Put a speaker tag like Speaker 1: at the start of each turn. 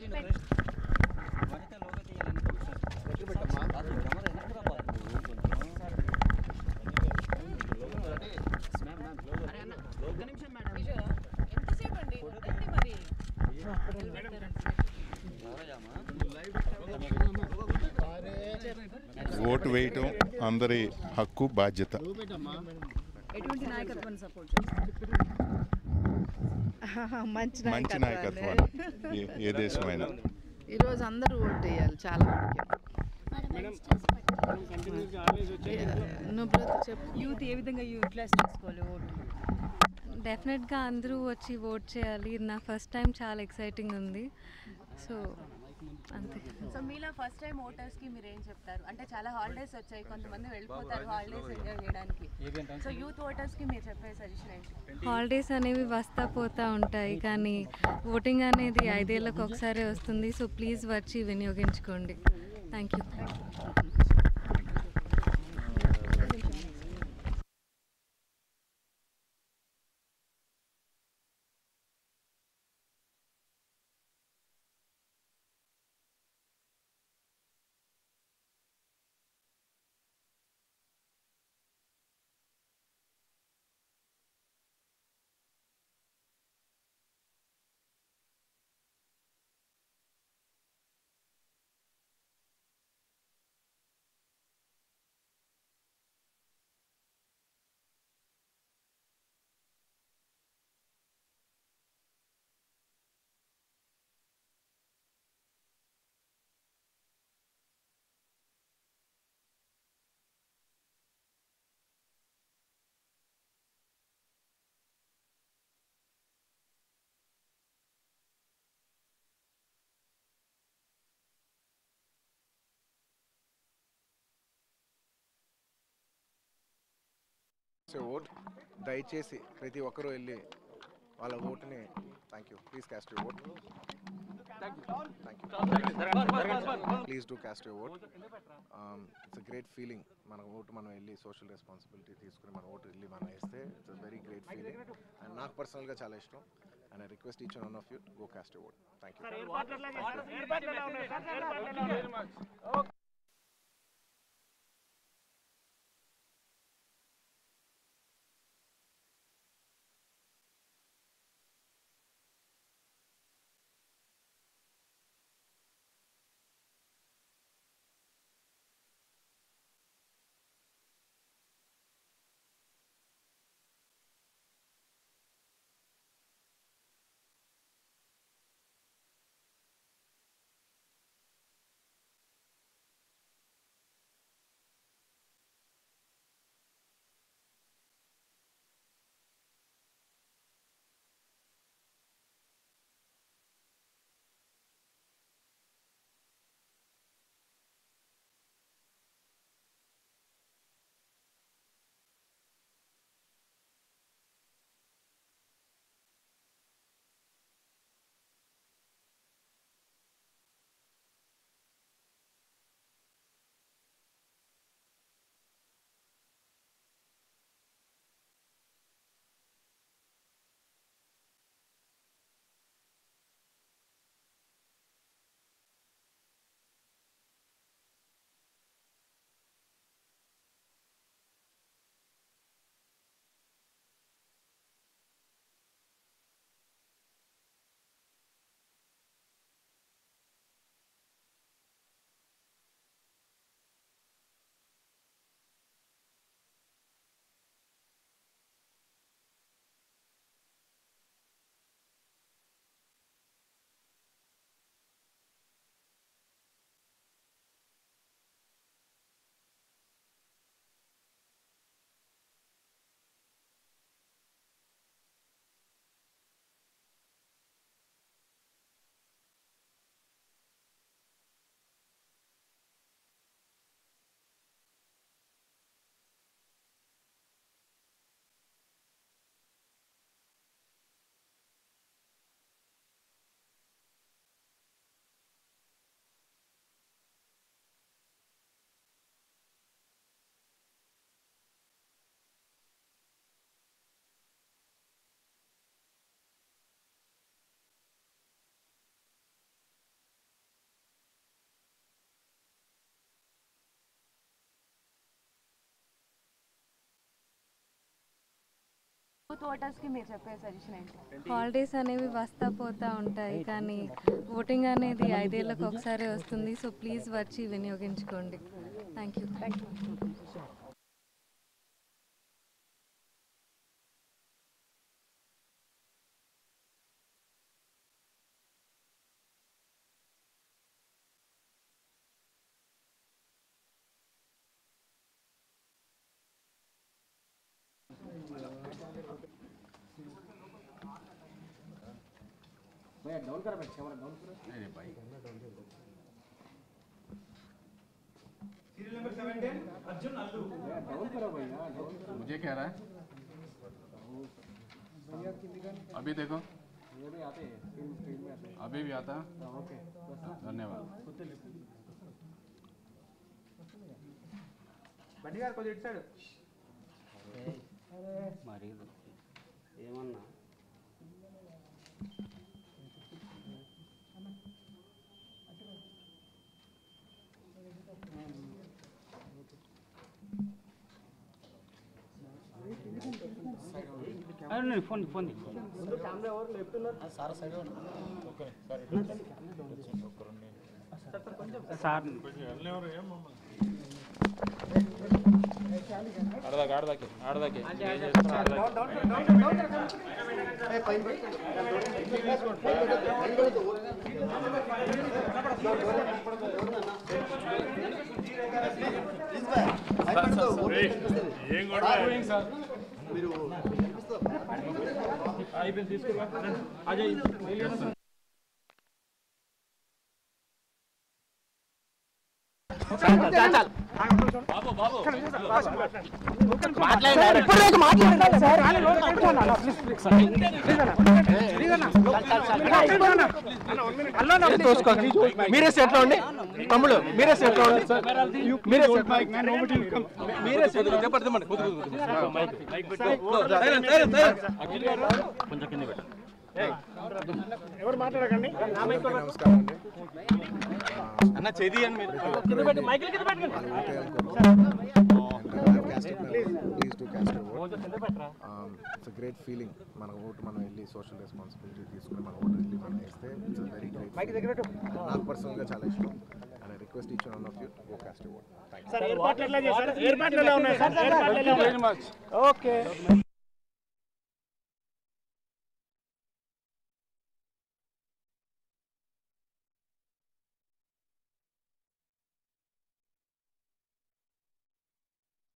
Speaker 1: ఎంతసేపు అండి రండి మరి
Speaker 2: ఓటు వేయటం అందరి హక్కు బాధ్యత
Speaker 1: ఎటువంటి నాయకత్వాన్ని సపోర్ట్ చేస్తారు
Speaker 3: మంచి
Speaker 2: మంచి
Speaker 3: నాయకత్వాన్ని.
Speaker 2: నాయకత్వాన్ని ఏ- ఏ దేశమైనా
Speaker 3: ఈరోజు అందరూ ఓటు వేయాలి చాలా ముఖ్యం నువ్వు బ్రతుకు చెప్పు
Speaker 1: యూత్ ఏ విధంగా యూటిలైజ్ చేసుకోవాలి ఓటు
Speaker 4: డెఫినెట్గా అందరూ వచ్చి ఓట్ చేయాలి ఇది నా ఫస్ట్ టైం చాలా ఎక్సైటింగ్ ఉంది సో అంతే
Speaker 5: సో మీలో ఫస్ట్ టైం ఓటర్స్ కి మీరు ఏం చెప్తారు అంటే చాలా హాలిడేస్ వచ్చాయి కొంతమంది వెళ్ళిపోతారు హాలిడేస్ ఎంజాయ్ చేయడానికి సో యూత్ ఓటర్స్ కి మీరు చెప్పే సజెషన్ ఏంటి
Speaker 4: హాలిడేస్ అనేవి వస్తా పోతా ఉంటాయి కానీ ఓటింగ్ అనేది ఐదేళ్ళకి ఒకసారి వస్తుంది సో ప్లీజ్ వచ్చి వినియోగించుకోండి థ్యాంక్ యూ
Speaker 6: సో ఓట్ దయచేసి ప్రతి ఒక్కరూ వెళ్ళి వాళ్ళ ఓటుని thank you please cast you vote please do cast you vote it's a great feeling మన ఓటు మనం వెళ్ళి సోషల్ రెస్పాన్సిబిలిటీ తీసుకుని మన ఓటు వెళ్ళి మనం వేస్తే it's a very great feeling and నాకు పర్సనల్గా చాలా ఇష్టం and I request each one of you go cast you vote thank you
Speaker 5: youth ఓటర్స్కి మీరు చెప్పే సజెషన్ ఏంటి
Speaker 4: హాలిడేస్ అనేవి వస్తా పోతా ఉంటాయి కానీ ఓటింగ్ అనేది ఐదేళ్ళకి ఒకసారి వస్తుంది సో ప్లీజ్ వచ్చి వినియోగించుకోండి థ్యాంక్ యూ
Speaker 7: मुझे कह रहा है अभी देखो अभी भी आता धन्यवाद
Speaker 8: మరి ఏమన్నా ఫోన్ ఫోన్ సార్
Speaker 7: ఆడదాకి ఆడదాకి ఆడదాకి
Speaker 9: మీరే సెట్ లో ఉండి తమ్ముడు మీరే సెట్ లో ఉండి మీరే సెట్ మీరే సెట్ చెప్పండి
Speaker 8: కొంచెం కింద పెట్టు
Speaker 6: నమస్కారం అండి
Speaker 9: అన్న చేది అని మీరు
Speaker 6: please do cast it's great feeling మన ఓటు మనం వెళ్ళి సోషల్ రెస్పాన్సిబిలిటీ తీసుకుని మన ఓటు వెళ్ళి మనం వేస్తే ఇట్స్ వెరీ గ్రేట్ నాకు పర్సనల్గా చాలా ఇష్టం and I request each one of you go cast vote thank you
Speaker 9: ఏర్పాట్లు ఎట్లా చేశారు ఏర్పాట్లు ఎలా ఉన్నాయి సార్ ఏర్పాట్లు ఎలా ఉన్నాయి? ఓకే